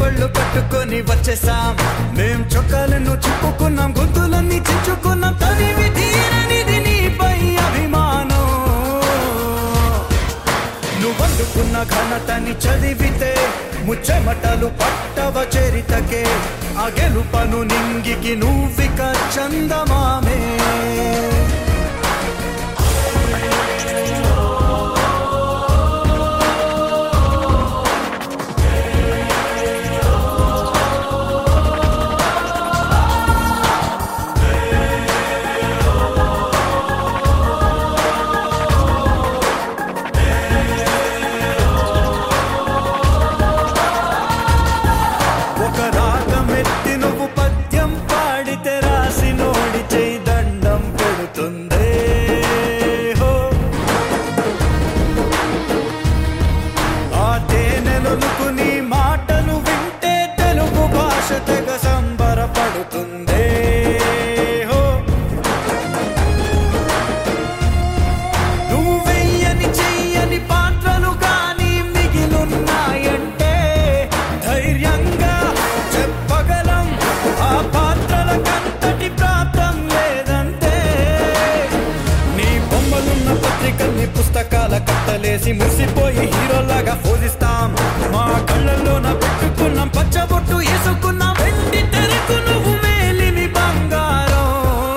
ఒళ్ళు కట్టుకొని వచ్చేసాం మేం చొక్కాలను చుప్పుకున్నాం గొంతులన్నీ చించుకున్నాం తనివి తీరనిది నీపై అభిమానం నువ్వందుకున్న ఘనతని చదివితే ముచ్చెమటలు పట్టవ చరితకే ఆ గెలుపను నింగికి నువ్విక చందమామే ఒక రాగం ఎత్తి నువ్వు పద్యం పాడితే రాసి నోడి చేయి దండం పెడుతుందే హో ఆ తేనెలొలుకు నీ మాటలు వింటే తెలుగు భాష తెగ సంబరపడుతుందే హో నువ్వు వెయ్యని చెయ్యని పాత్రలు కానీ మిగిలున్నాయంటే ధైర్యంగా చెప్పగలం ఆ పాత్రల కంతటి ప్రాప్తం లేదంటే నీ బొమ్మలున్న పత్రికల్ని పుస్తకాల కట్టలేసి మురిసిపోయి హీరోలాగా పోజిస్తాం మా కళ్ళల్లోన పెట్టుకున్నాం పచ్చబొట్టు వేసుకున్నాం వెండి తెరకు నువ్వు మేలిమి బంగారం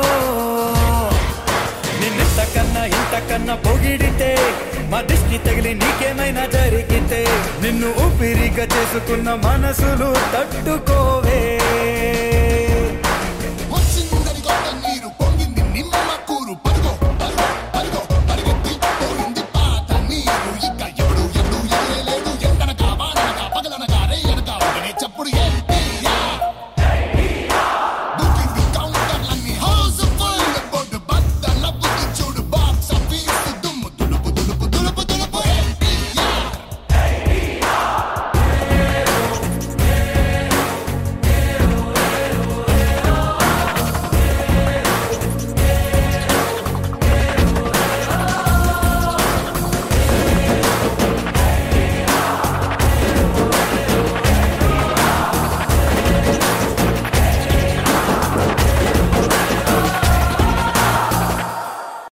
నిన్నెంతకన్నా ఇంతకన్నా పొగిడితే మా దిష్టి తగిలి నీకేమైనా జరిగితే నిన్ను ఊపిరిగా చేసుకున్న మనసులు తట్టుకోవే